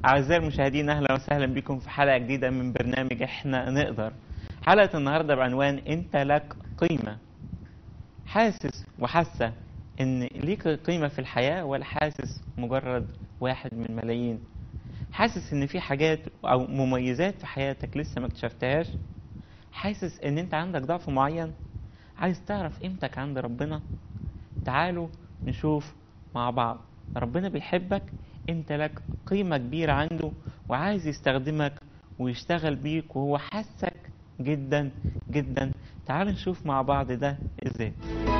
أعزائي المشاهدين أهلا وسهلا بكم في حلقة جديدة من برنامج إحنا نقدر حلقة النهاردة بعنوان أنت لك قيمة حاسس وحاسة إن ليك قيمة في الحياة ولا حاسس مجرد واحد من ملايين حاسس إن في حاجات أو مميزات في حياتك لسه ما اكتشفتهاش حاسس إن أنت عندك ضعف معين عايز تعرف قيمتك عند ربنا تعالوا نشوف مع بعض ربنا بيحبك انت لك قيمة كبيرة عنده وعايز يستخدمك ويشتغل بيك وهو حاسك جدا جدا تعالوا نشوف مع بعض ده ازاي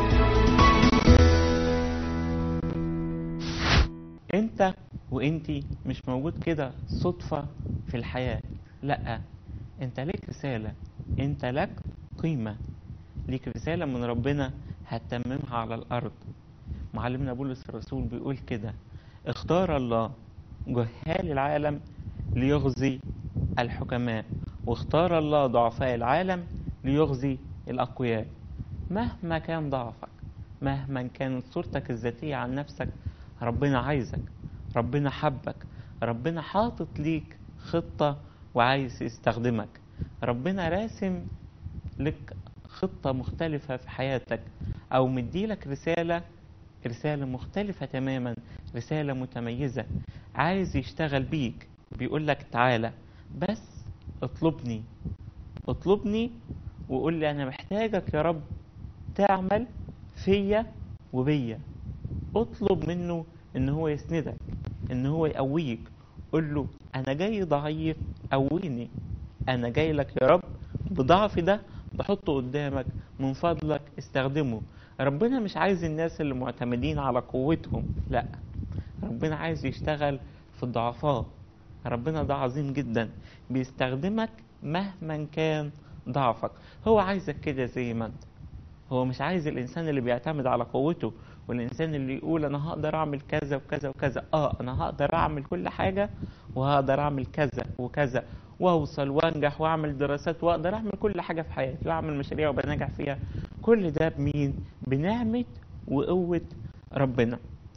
انت وانتي مش موجود كده صدفة في الحياة لا انت ليك رسالة انت لك قيمة ليك رسالة من ربنا هتتممها على الأرض معلمنا بولس الرسول بيقول كده اختار الله جهال العالم ليغزي الحكماء واختار الله ضعفاء العالم ليغزي الأقوياء مهما كان ضعفك مهما كانت صورتك الذاتية عن نفسك ربنا عايزك ربنا حبك ربنا حاطط ليك خطة وعايز يستخدمك ربنا راسم لك خطة مختلفة في حياتك أو مديلك رسالة رسالة مختلفة تماما رسالة متميزة عايز يشتغل بيك بيقول لك تعالى بس اطلبني اطلبني وقول لي أنا محتاجك يا رب تعمل فيا وبيا اطلب منه ان هو يسندك ان هو يقويك قول له انا جاي ضعيف قويني انا جاي لك يا رب بضعفي ده بحطه قدامك من فضلك استخدمه ربنا مش عايز الناس اللي معتمدين على قوتهم لا ربنا عايز يشتغل في الضعفاء ربنا ده عظيم جدا بيستخدمك مهما كان ضعفك هو عايزك كده زي ما انت هو مش عايز الانسان اللي بيعتمد على قوته والانسان اللي يقول انا هقدر اعمل كذا وكذا وكذا اه انا هقدر اعمل كل حاجه وهقدر اعمل كذا وكذا واوصل وانجح واعمل دراسات واقدر اعمل كل حاجه في حياتي واعمل مشاريع وبنجح فيها كل ده بمين بنعمه وقوه ربنا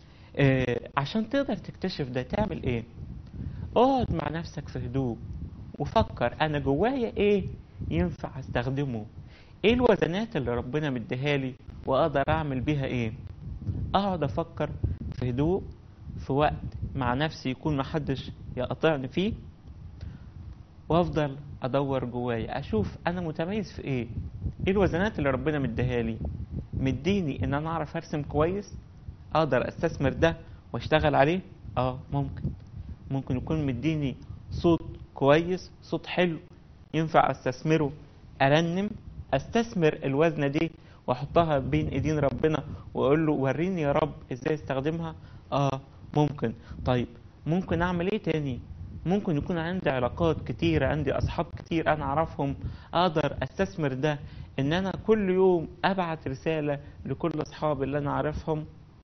آه عشان تقدر تكتشف ده تعمل ايه اقعد مع نفسك في هدوء وفكر انا جوايا ايه ينفع استخدمه ايه الوزنات اللي ربنا مديها لي واقدر اعمل بيها ايه اقعد افكر في هدوء في وقت مع نفسي يكون محدش يقطعني فيه وافضل ادور جوايا اشوف انا متميز في ايه ايه الوزنات اللي ربنا مديها لي مديني ان انا اعرف ارسم كويس اقدر استثمر ده واشتغل عليه اه ممكن ممكن يكون مديني صوت كويس صوت حلو ينفع استثمره ارنم استثمر الوزنه دي واحطها بين ايدين ربنا واقول له وريني يا رب ازاي استخدمها اه ممكن طيب ممكن اعمل ايه تاني ممكن يكون عندي علاقات كتير عندي اصحاب كتير انا اعرفهم اقدر استثمر ده ان انا كل يوم ابعت رسالة لكل اصحابي اللي انا اعرفهم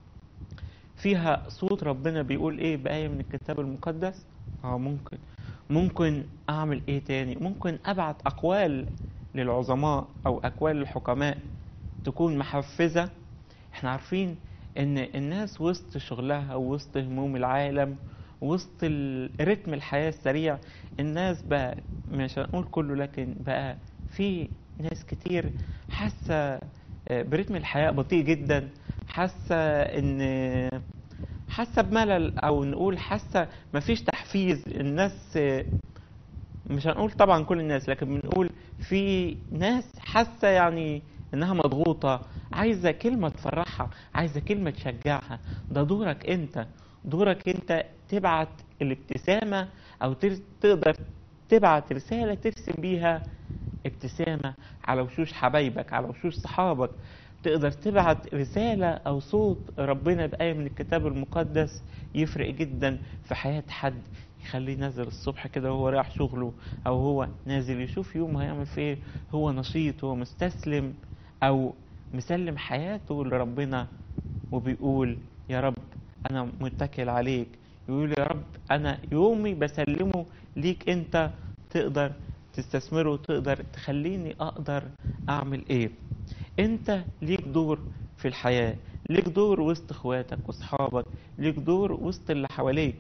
فيها صوت ربنا بيقول ايه بآية من الكتاب المقدس اه ممكن ممكن اعمل ايه تاني ممكن ابعت اقوال للعظماء او اقوال للحكماء تكون محفزة احنا عارفين ان الناس وسط شغلها ووسط هموم العالم وسط رتم الحياة السريع الناس بقى مش هنقول كله لكن بقى في ناس كتير حاسة برتم الحياة بطيء جدا حاسة ان حاسة بملل او نقول حاسة مفيش تحفيز الناس مش هنقول طبعا كل الناس لكن بنقول في ناس حاسة يعني انها مضغوطة عايزة كلمة تفرحها عايزة كلمة تشجعها ده دورك انت دورك انت تبعت الابتسامة او تقدر تبعت رسالة ترسم بيها ابتسامة على وشوش حبايبك على وشوش صحابك تقدر تبعت رسالة او صوت ربنا بآية من الكتاب المقدس يفرق جدا في حياة حد يخليه نازل الصبح كده وهو رايح شغله او هو نازل يشوف يوم هيعمل فيه هو نشيط هو مستسلم او مسلم حياته لربنا وبيقول يا رب انا متكل عليك يقول يا رب انا يومي بسلمه ليك انت تقدر تستثمره تقدر تخليني اقدر اعمل ايه انت ليك دور في الحياة ليك دور وسط اخواتك واصحابك ليك دور وسط اللي حواليك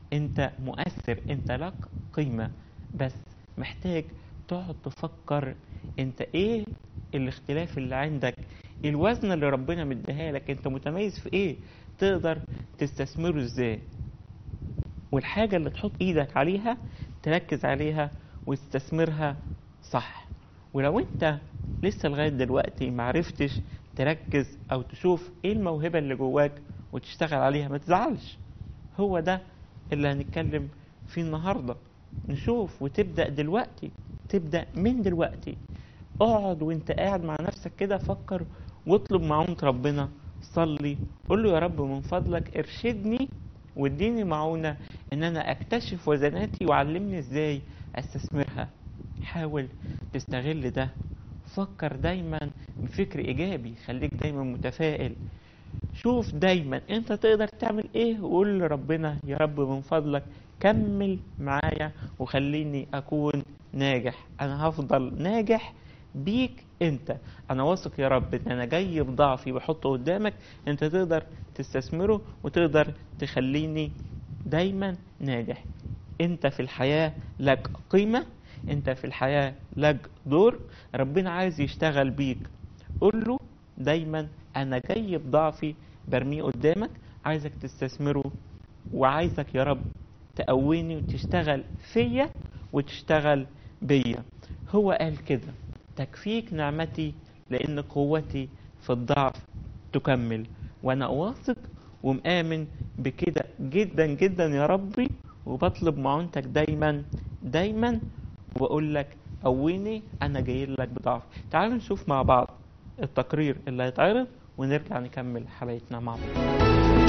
انت مؤثر انت لك قيمة بس محتاج تقعد تفكر انت ايه الاختلاف اللي عندك الوزن اللي ربنا مديها لك انت متميز في ايه تقدر تستثمره ازاي والحاجة اللي تحط ايدك عليها تركز عليها وتستثمرها صح ولو انت لسه لغاية دلوقتي معرفتش تركز او تشوف ايه الموهبة اللي جواك وتشتغل عليها ما تزعلش هو ده اللي هنتكلم فيه النهاردة نشوف وتبدأ دلوقتي تبدأ من دلوقتي اقعد وانت قاعد مع نفسك كده فكر واطلب معونة ربنا صلي قول له يا رب من فضلك ارشدني واديني معونة ان انا اكتشف وزناتي وعلمني ازاي استثمرها حاول تستغل ده فكر دايما بفكر ايجابي خليك دايما متفائل شوف دايما انت تقدر تعمل ايه وقول لربنا يا رب من فضلك كمل معايا وخليني اكون ناجح انا هفضل ناجح بيك انت انا واثق يا رب ان انا جاي بضعفي بحطه قدامك انت تقدر تستثمره وتقدر تخليني دايما ناجح انت في الحياة لك قيمة انت في الحياة لك دور ربنا عايز يشتغل بيك قول له دايما انا جاي بضعفي برميه قدامك عايزك تستثمره وعايزك يا رب تقويني وتشتغل فيا وتشتغل بيا هو قال كده تكفيك نعمتي لان قوتي في الضعف تكمل وانا واثق ومآمن بكده جدا جدا يا ربي وبطلب معونتك دايما دايما واقول لك قويني انا جاي لك بضعف تعالوا نشوف مع بعض التقرير اللي هيتعرض ونرجع نكمل حلقتنا مع بعض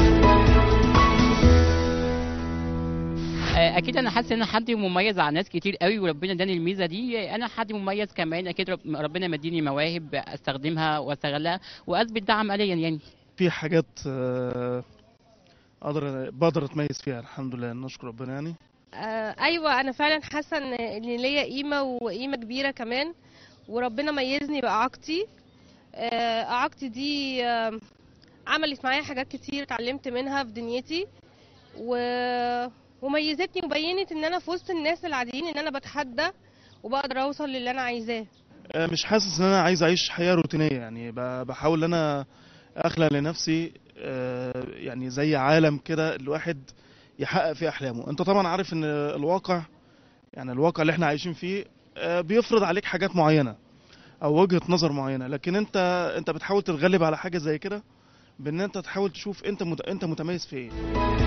آه، اكيد انا حاسس ان انا حد مميز على ناس كتير قوي وربنا اداني الميزه دي انا حد مميز كمان اكيد رب- ربنا مديني مواهب استخدمها واستغلها واثبت ده عمليا يعني في حاجات آه، اقدر بقدر اتميز فيها الحمد لله نشكر ربنا يعني آه ايوه انا فعلا حاسه ان إن ليا قيمه وقيمه كبيره كمان وربنا ميزني باعاقتي آه اعاقتي دي آه عملت معايا حاجات كتير اتعلمت منها في دنيتي و... وميزتني وبينت ان انا في وسط الناس العاديين ان انا بتحدى وبقدر اوصل للي انا عايزاه آه، مش حاسس ان انا عايز اعيش حياه روتينيه يعني ب- بحاول ان انا اخلق لنفسي آه، يعني زي عالم كده الواحد يحقق فيه احلامه انت طبعا عارف ان الواقع يعني الواقع اللي احنا عايشين فيه آه، بيفرض عليك حاجات معينه او وجهه نظر معينه لكن انت انت بتحاول تتغلب على حاجه زي كده بان انت تحاول تشوف انت مت... انت متميز في ايه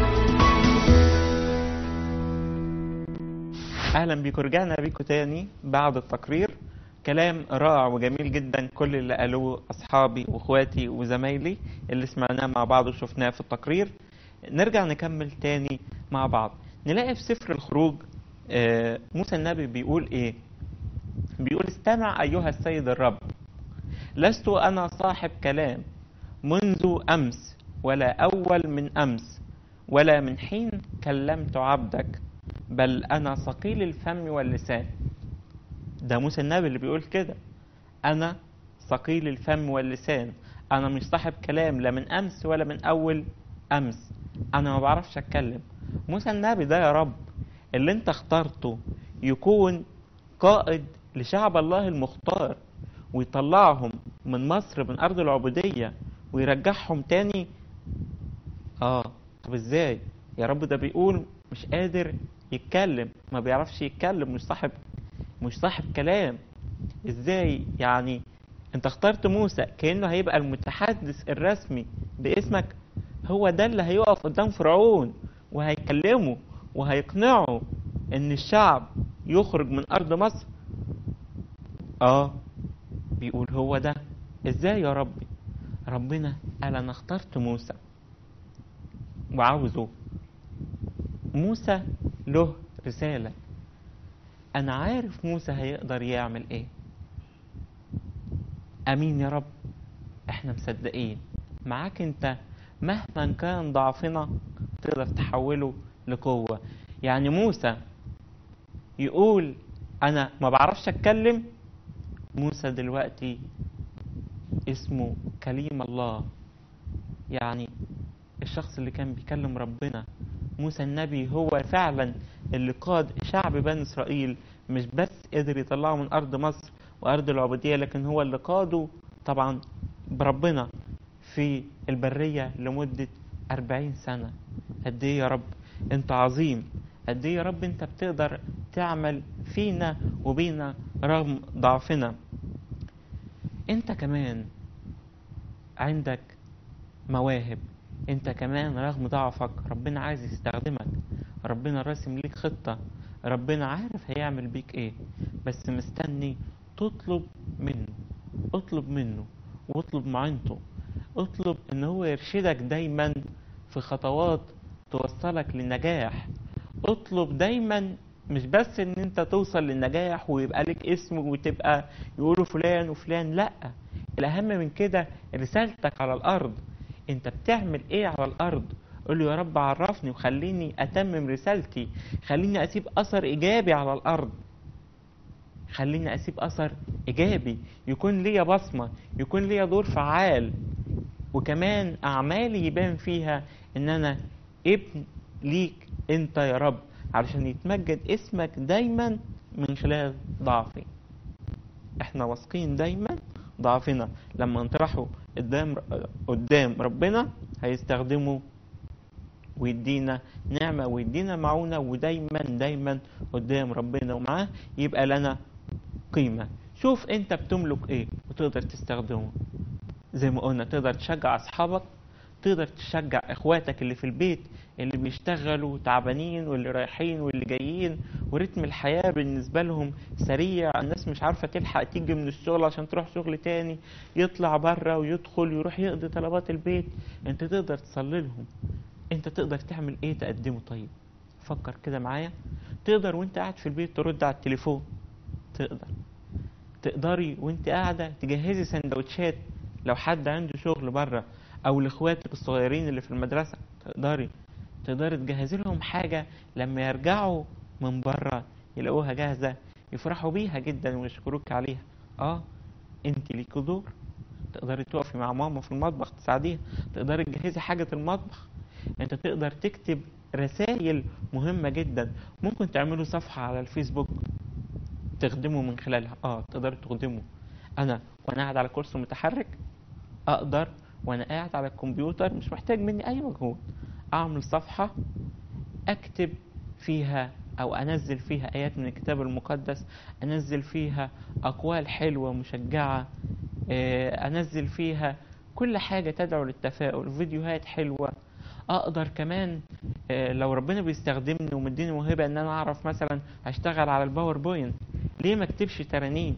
اهلا بيكم رجعنا بيكم تاني بعد التقرير كلام رائع وجميل جدا كل اللي قالوه اصحابي واخواتي وزمايلي اللي سمعناه مع بعض وشفناه في التقرير نرجع نكمل تاني مع بعض نلاقي في سفر الخروج آه، موسى النبي بيقول ايه بيقول استمع ايها السيد الرب لست انا صاحب كلام منذ امس ولا اول من امس ولا من حين كلمت عبدك بل انا ثقيل الفم واللسان ده موسى النبي اللي بيقول كده انا ثقيل الفم واللسان انا مش صاحب كلام لا من امس ولا من اول امس انا ما بعرفش اتكلم موسى النبي ده يا رب اللي انت اخترته يكون قائد لشعب الله المختار ويطلعهم من مصر من ارض العبودية ويرجعهم تاني اه طب ازاي يا رب ده بيقول مش قادر يتكلم ما بيعرفش يتكلم مش صاحب مش صاحب كلام ازاي يعني انت اخترت موسى كأنه هيبقى المتحدث الرسمي باسمك هو ده اللي هيقف قدام فرعون وهيكلمه وهيقنعه ان الشعب يخرج من ارض مصر اه بيقول هو ده ازاي يا ربي ربنا قال انا اخترت موسى وعاوزه موسى له رسالة أنا عارف موسى هيقدر يعمل إيه أمين يا رب إحنا مصدقين معاك أنت مهما كان ضعفنا تقدر تحوله لقوة يعني موسى يقول أنا ما بعرفش أتكلم موسى دلوقتي اسمه كليم الله يعني الشخص اللي كان بيكلم ربنا موسى النبي هو فعلا اللي قاد شعب بني إسرائيل مش بس قدر يطلعه من أرض مصر وأرض العبودية لكن هو اللي قاده طبعا بربنا في البرية لمدة أربعين سنة قد إيه يا رب أنت عظيم قد إيه يا رب أنت بتقدر تعمل فينا وبينا رغم ضعفنا أنت كمان عندك مواهب أنت كمان رغم ضعفك ربنا عايز يستخدمك ربنا راسم ليك خطة ربنا عارف هيعمل بيك ايه بس مستني تطلب منه اطلب منه واطلب معينته اطلب ان هو يرشدك دايما في خطوات توصلك للنجاح اطلب دايما مش بس ان انت توصل للنجاح ويبقى لك اسم وتبقى يقولوا فلان وفلان لا الاهم من كده رسالتك على الارض انت بتعمل ايه على الارض قول له يا رب عرفني وخليني اتمم رسالتي خليني اسيب اثر ايجابي على الارض خليني اسيب اثر ايجابي يكون ليا بصمه يكون ليا دور فعال وكمان اعمالي يبان فيها ان انا ابن ليك انت يا رب علشان يتمجد اسمك دايما من خلال ضعفي احنا واثقين دايما ضعفنا لما نطرحه قدام قدام ربنا هيستخدمه ويدينا نعمة ويدينا معونة ودايما دايما قدام ربنا ومعاه يبقى لنا قيمة شوف انت بتملك ايه وتقدر تستخدمه زي ما قلنا تقدر تشجع اصحابك تقدر تشجع اخواتك اللي في البيت اللي بيشتغلوا تعبانين واللي رايحين واللي جايين ورتم الحياة بالنسبة لهم سريع الناس مش عارفة تلحق تيجي من الشغل عشان تروح شغل تاني يطلع بره ويدخل يروح يقضي طلبات البيت انت تقدر تصلي لهم انت تقدر تعمل ايه تقدمه طيب فكر كده معايا تقدر وانت قاعد في البيت ترد على التليفون تقدر تقدري وانت قاعدة تجهزي سندوتشات لو حد عنده شغل بره او لاخواتك الصغيرين اللي في المدرسة تقدري تقدري تجهزي لهم حاجة لما يرجعوا من بره يلاقوها جاهزة يفرحوا بيها جدا ويشكروك عليها اه انت ليكي دور تقدري تقفي مع ماما في المطبخ تساعديها تقدري تجهزي حاجة المطبخ انت تقدر تكتب رسائل مهمة جدا ممكن تعملوا صفحة على الفيسبوك تخدموا من خلالها اه تقدروا تخدموا انا وانا قاعد على كرسي متحرك اقدر وانا قاعد على الكمبيوتر مش محتاج مني اي مجهود اعمل صفحة اكتب فيها او انزل فيها ايات من الكتاب المقدس انزل فيها اقوال حلوة مشجعة آه، انزل فيها كل حاجة تدعو للتفاؤل فيديوهات حلوة اقدر كمان آه، لو ربنا بيستخدمني ومديني موهبة ان انا اعرف مثلا اشتغل على الباوربوينت ليه ما اكتبش ترانيم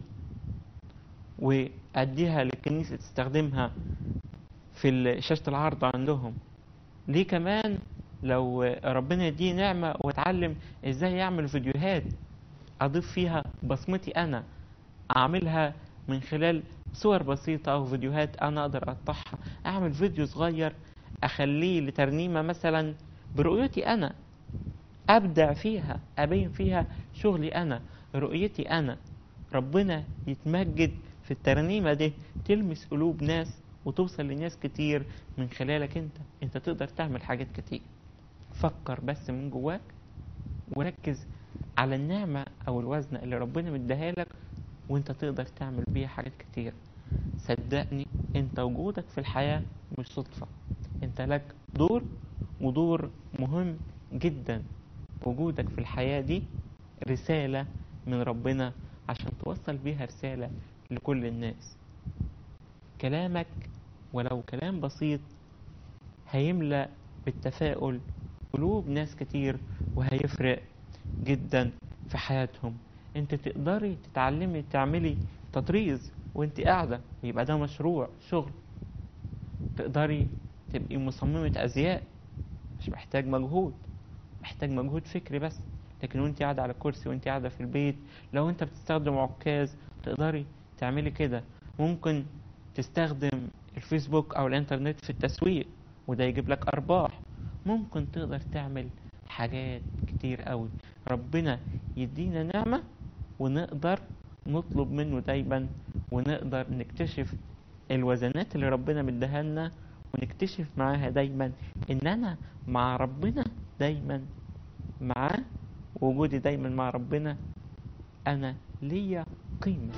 واديها للكنيسة تستخدمها في ال- شاشة العرض عندهم ليه كمان لو ربنا يديني نعمة واتعلم ازاي يعمل فيديوهات اضيف فيها بصمتي انا اعملها من خلال صور بسيطة او فيديوهات انا اقدر اقطعها اعمل فيديو صغير اخليه لترنيمة مثلا برؤيتي انا ابدع فيها ابين فيها شغلي انا رؤيتي انا ربنا يتمجد في الترنيمة دي تلمس قلوب ناس وتوصل لناس كتير من خلالك انت انت تقدر تعمل حاجات كتير فكر بس من جواك وركز على النعمة او الوزن اللي ربنا مديها لك وانت تقدر تعمل بيها حاجات كتير صدقني انت وجودك في الحياة مش صدفة انت لك دور ودور مهم جدا وجودك في الحياة دي رسالة من ربنا عشان توصل بيها رسالة لكل الناس كلامك ولو كلام بسيط هيملأ بالتفاؤل قلوب ناس كتير وهيفرق جدا في حياتهم انت تقدري تتعلمي تعملي تطريز وانت قاعدة يبقى ده مشروع شغل تقدري تبقي مصممة أزياء مش محتاج مجهود محتاج مجهود فكري بس لكن وانت قاعدة على كرسي وانت قاعدة في البيت لو انت بتستخدم عكاز تقدري تعملي كده ممكن تستخدم الفيسبوك او الانترنت في التسويق وده يجيب لك ارباح ممكن تقدر تعمل حاجات كتير قوي ربنا يدينا نعمة ونقدر نطلب منه دايما ونقدر نكتشف الوزنات اللي ربنا مديها لنا ونكتشف معاها دايما ان انا مع ربنا دايما معاه ووجودي دايما مع ربنا انا ليا قيمة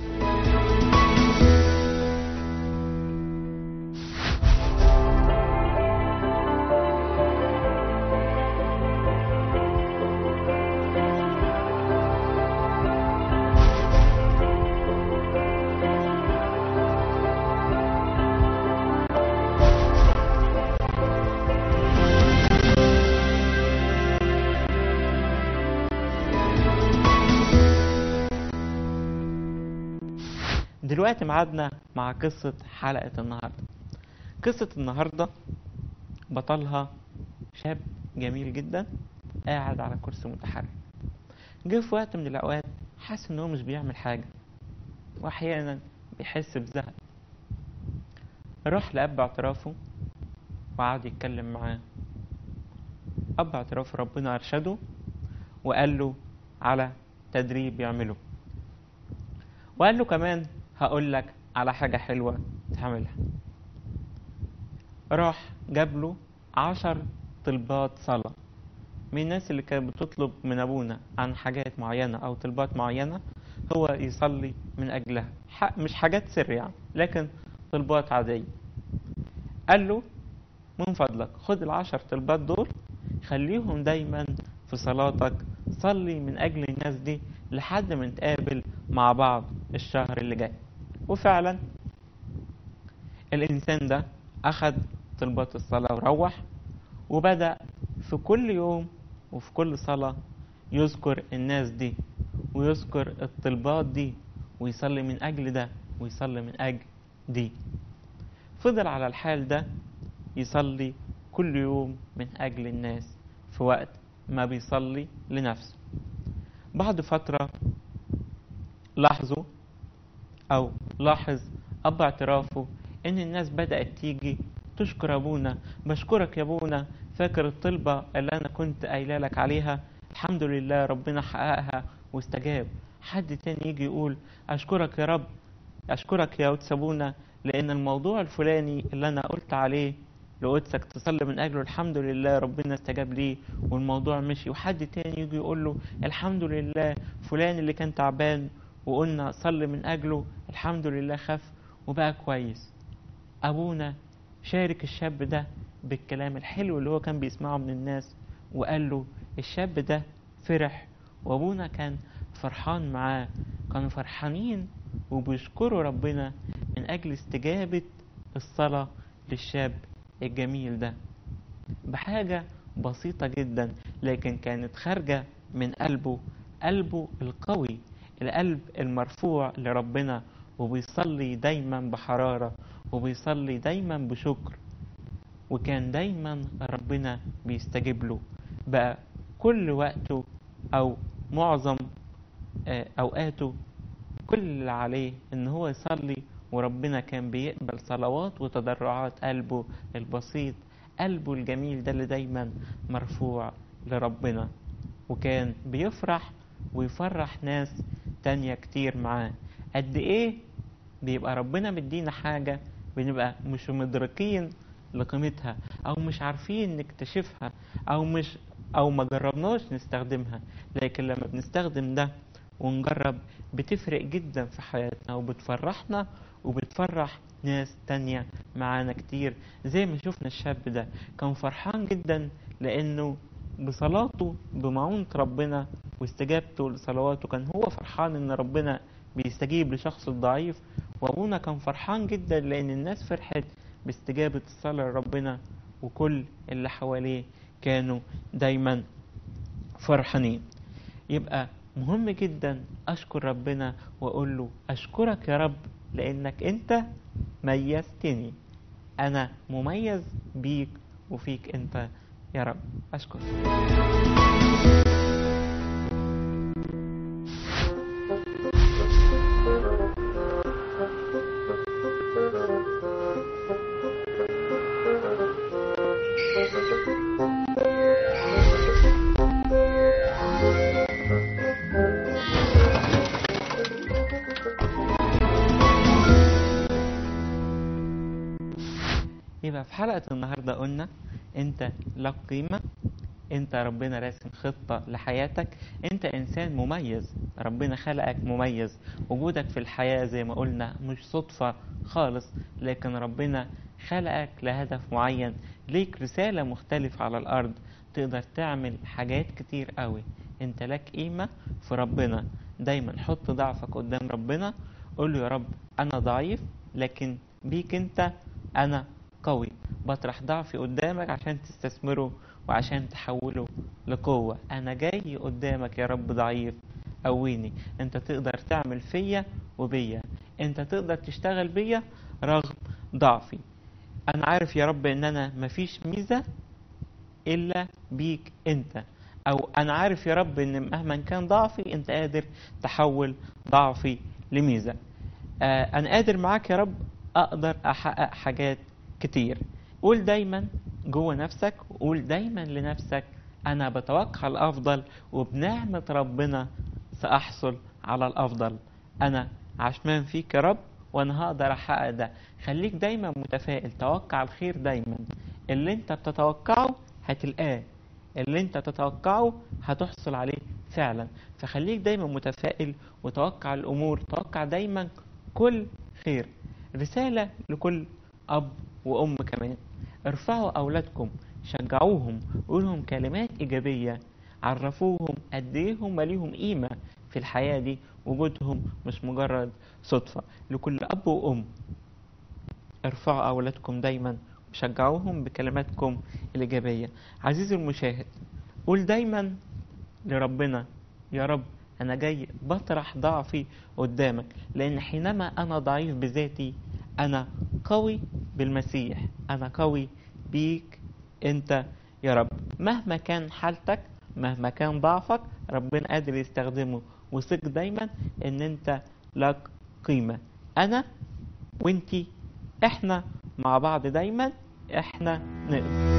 دلوقتي معادنا مع قصة حلقة النهاردة قصة النهاردة بطلها شاب جميل جدا قاعد على كرسي متحرك جه في وقت من الأوقات حاسس إن هو مش بيعمل حاجة وأحيانا بيحس بزهق راح لأب اعترافه وقعد يتكلم معاه أب اعترافه ربنا أرشده وقال له على تدريب يعمله وقال له كمان هقول لك على حاجة حلوة تعملها راح جاب له عشر طلبات صلاة من الناس اللي كانت بتطلب من أبونا عن حاجات معينة أو طلبات معينة هو يصلي من أجلها ح- مش حاجات سر يعني لكن طلبات عادية قال له من فضلك خد العشر طلبات دول خليهم دايما في صلاتك صلي من أجل الناس دي لحد ما نتقابل مع بعض الشهر اللي جاي وفعلا الإنسان ده أخد طلبات الصلاة وروح وبدأ في كل يوم وفي كل صلاة يذكر الناس دي ويذكر الطلبات دي ويصلي من أجل ده ويصلي من أجل دي فضل على الحال ده يصلي كل يوم من أجل الناس في وقت ما بيصلي لنفسه بعد فترة لاحظوا أو لاحظ أب اعترافه إن الناس بدأت تيجي تشكر أبونا بشكرك يا أبونا فاكر الطلبة اللي أنا كنت قايلة لك عليها الحمد لله ربنا حققها واستجاب حد تاني يجي يقول أشكرك يا رب أشكرك يا قدس أبونا لأن الموضوع الفلاني اللي أنا قلت عليه لقدسك تصلي من أجله الحمد لله ربنا استجاب ليه والموضوع مشي وحد تاني يجي يقول له الحمد لله فلان اللي كان تعبان وقلنا صلي من أجله الحمد لله خف وبقى كويس أبونا شارك الشاب ده بالكلام الحلو اللي هو كان بيسمعه من الناس وقال له الشاب ده فرح وأبونا كان فرحان معاه كانوا فرحانين وبيشكروا ربنا من أجل استجابة الصلاة للشاب الجميل ده بحاجة بسيطة جدا لكن كانت خارجة من قلبه قلبه القوي القلب المرفوع لربنا وبيصلي دايما بحرارة وبيصلي دايما بشكر وكان دايما ربنا بيستجيب له بقى كل وقته أو معظم آه، أوقاته كل اللي عليه إن هو يصلي وربنا كان بيقبل صلوات وتضرعات قلبه البسيط قلبه الجميل ده اللي دايما مرفوع لربنا وكان بيفرح ويفرح ناس تانية كتير معاه قد ايه بيبقى ربنا مدينا حاجة بنبقى مش مدركين لقيمتها او مش عارفين نكتشفها او مش او ما جربناش نستخدمها لكن لما بنستخدم ده ونجرب بتفرق جدا في حياتنا وبتفرحنا وبتفرح ناس تانية معانا كتير زي ما شفنا الشاب ده كان فرحان جدا لانه بصلاته بمعونة ربنا واستجابته لصلواته كان هو فرحان ان ربنا بيستجيب لشخص الضعيف وابونا كان فرحان جدا لان الناس فرحت باستجابة الصلاة لربنا وكل اللي حواليه كانوا دايما فرحانين يبقى مهم جدا اشكر ربنا واقول له اشكرك يا رب لانك انت ميزتني انا مميز بيك وفيك انت يا رب اشكرك يبقى في حلقة النهاردة قلنا انت لك قيمة انت ربنا راسم خطة لحياتك انت انسان مميز ربنا خلقك مميز وجودك في الحياة زي ما قلنا مش صدفة خالص لكن ربنا خلقك لهدف معين ليك رسالة مختلفة على الارض تقدر تعمل حاجات كتير قوي انت لك قيمة في ربنا دايما حط ضعفك قدام ربنا قول له يا رب انا ضعيف لكن بيك انت انا قوي بطرح ضعفي قدامك عشان تستثمره وعشان تحوله لقوة أنا جاي قدامك يا رب ضعيف قويني أنت تقدر تعمل فيا وبيا أنت تقدر تشتغل بيا رغم ضعفي أنا عارف يا رب إن أنا مفيش ميزة إلا بيك أنت أو أنا عارف يا رب إن مهما كان ضعفي أنت قادر تحول ضعفي لميزة آه أنا قادر معاك يا رب أقدر أحقق حاجات كتير قول دايما جوه نفسك وقول دايما لنفسك انا بتوقع الافضل وبنعمة ربنا ساحصل على الافضل انا عشمان فيك يا رب وانا هقدر احقق ده خليك دايما متفائل توقع الخير دايما اللي انت بتتوقعه هتلقاه اللي انت تتوقعه هتحصل عليه فعلا فخليك دايما متفائل وتوقع الامور توقع دايما كل خير رسالة لكل اب وام كمان ارفعوا اولادكم شجعوهم قولهم كلمات ايجابيه عرفوهم قد ايه هم ليهم قيمه في الحياه دي وجودهم مش مجرد صدفه لكل اب وام ارفعوا اولادكم دايما وشجعوهم بكلماتكم الايجابيه عزيزي المشاهد قول دايما لربنا يا رب انا جاي بطرح ضعفي قدامك لان حينما انا ضعيف بذاتي انا قوي بالمسيح انا قوي بيك انت يا رب مهما كان حالتك مهما كان ضعفك ربنا قادر يستخدمه وثق دايما ان انت لك قيمة انا وانتي احنا مع بعض دايما احنا نقدر